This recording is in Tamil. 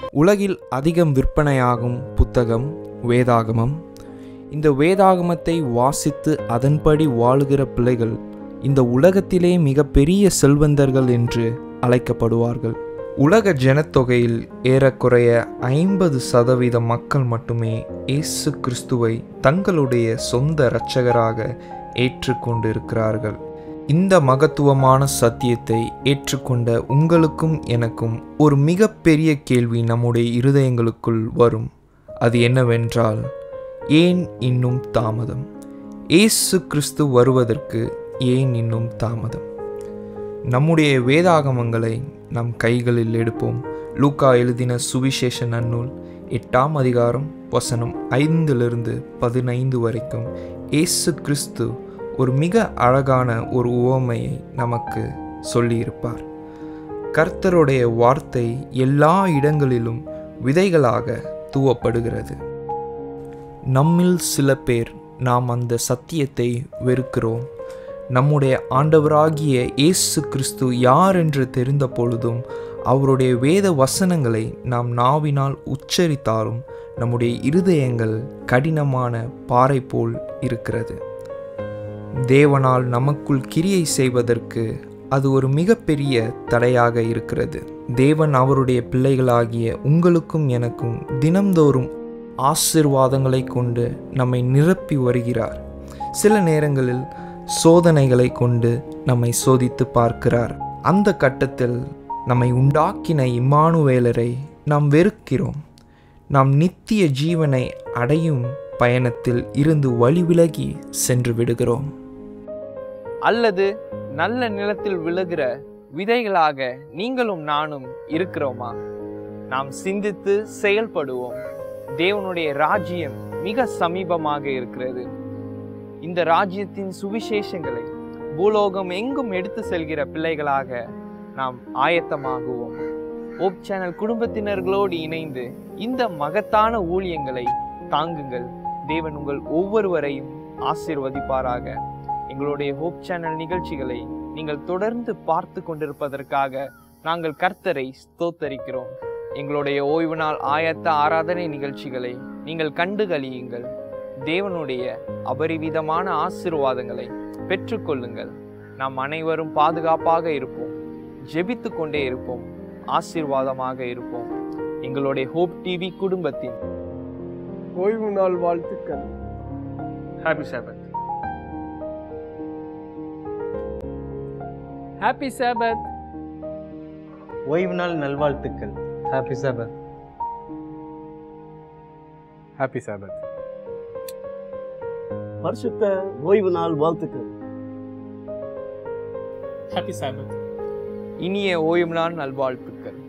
உலகில் அதிகம் விற்பனையாகும் புத்தகம் வேதாகமம் இந்த வேதாகமத்தை வாசித்து அதன்படி வாழுகிற பிள்ளைகள் இந்த உலகத்திலே மிகப்பெரிய செல்வந்தர்கள் என்று அழைக்கப்படுவார்கள் உலக ஜனத்தொகையில் ஏறக்குறைய ஐம்பது சதவீத மக்கள் மட்டுமே இயேசு கிறிஸ்துவை தங்களுடைய சொந்த இரட்சகராக ஏற்றுக்கொண்டிருக்கிறார்கள் இந்த மகத்துவமான சத்தியத்தை ஏற்றுக்கொண்ட உங்களுக்கும் எனக்கும் ஒரு மிகப்பெரிய கேள்வி நம்முடைய இருதயங்களுக்குள் வரும் அது என்னவென்றால் ஏன் இன்னும் தாமதம் இயேசு கிறிஸ்து வருவதற்கு ஏன் இன்னும் தாமதம் நம்முடைய வேதாகமங்களை நம் கைகளில் எடுப்போம் லூக்கா எழுதின சுவிசேஷ நன்னூல் எட்டாம் அதிகாரம் வசனம் ஐந்திலிருந்து பதினைந்து வரைக்கும் இயேசு கிறிஸ்து ஒரு மிக அழகான ஒரு உவமையை நமக்கு சொல்லியிருப்பார் கர்த்தருடைய வார்த்தை எல்லா இடங்களிலும் விதைகளாக தூவப்படுகிறது நம்மில் சில பேர் நாம் அந்த சத்தியத்தை வெறுக்கிறோம் நம்முடைய ஆண்டவராகிய இயேசு கிறிஸ்து யார் என்று தெரிந்த பொழுதும் அவருடைய வேத வசனங்களை நாம் நாவினால் உச்சரித்தாலும் நம்முடைய இருதயங்கள் கடினமான பாறை போல் இருக்கிறது தேவனால் நமக்குள் கிரியை செய்வதற்கு அது ஒரு மிகப்பெரிய தடையாக இருக்கிறது தேவன் அவருடைய பிள்ளைகளாகிய உங்களுக்கும் எனக்கும் தினம்தோறும் ஆசிர்வாதங்களை கொண்டு நம்மை நிரப்பி வருகிறார் சில நேரங்களில் சோதனைகளை கொண்டு நம்மை சோதித்து பார்க்கிறார் அந்த கட்டத்தில் நம்மை உண்டாக்கின இம்மானுவேலரை நாம் வெறுக்கிறோம் நாம் நித்திய ஜீவனை அடையும் பயணத்தில் இருந்து வழி விலகி சென்று விடுகிறோம் அல்லது நல்ல நிலத்தில் விழுகிற விதைகளாக நீங்களும் நானும் இருக்கிறோமா நாம் சிந்தித்து செயல்படுவோம் தேவனுடைய ராஜ்யம் மிக சமீபமாக இருக்கிறது இந்த ராஜ்யத்தின் சுவிசேஷங்களை பூலோகம் எங்கும் எடுத்து செல்கிற பிள்ளைகளாக நாம் ஆயத்தமாகுவோம் ஓப் சேனல் குடும்பத்தினர்களோடு இணைந்து இந்த மகத்தான ஊழியங்களை தாங்குங்கள் தேவன் உங்கள் ஒவ்வொருவரையும் ஆசீர்வதிப்பாராக எங்களுடைய ஹோப் சேனல் நிகழ்ச்சிகளை நீங்கள் தொடர்ந்து பார்த்து கொண்டிருப்பதற்காக நாங்கள் கர்த்தரை ஸ்தோத்தரிக்கிறோம் எங்களுடைய ஓய்வு நாள் ஆயத்த ஆராதனை நிகழ்ச்சிகளை நீங்கள் கண்டு கழியுங்கள் தேவனுடைய அபரிவிதமான ஆசீர்வாதங்களை பெற்றுக்கொள்ளுங்கள் நாம் அனைவரும் பாதுகாப்பாக இருப்போம் ஜெபித்து கொண்டே இருப்போம் ஆசீர்வாதமாக இருப்போம் எங்களுடைய ஹோப் டிவி குடும்பத்தின் ஓய்வு நாள் வாழ்த்துக்கள் ஹாப்பி சாபத் ஹாப்பி சாபத் ஓய்வு நாள் நல்வாழ்த்துக்கள் ஹாப்பி சாபத் ஹாப்பி சாபத் பரிசுத்த ஓய்வு நாள் வாழ்த்துக்கள் ஹாப்பி சாபத் இனிய ஓய்வு நாள் நல்வாழ்த்துக்கள்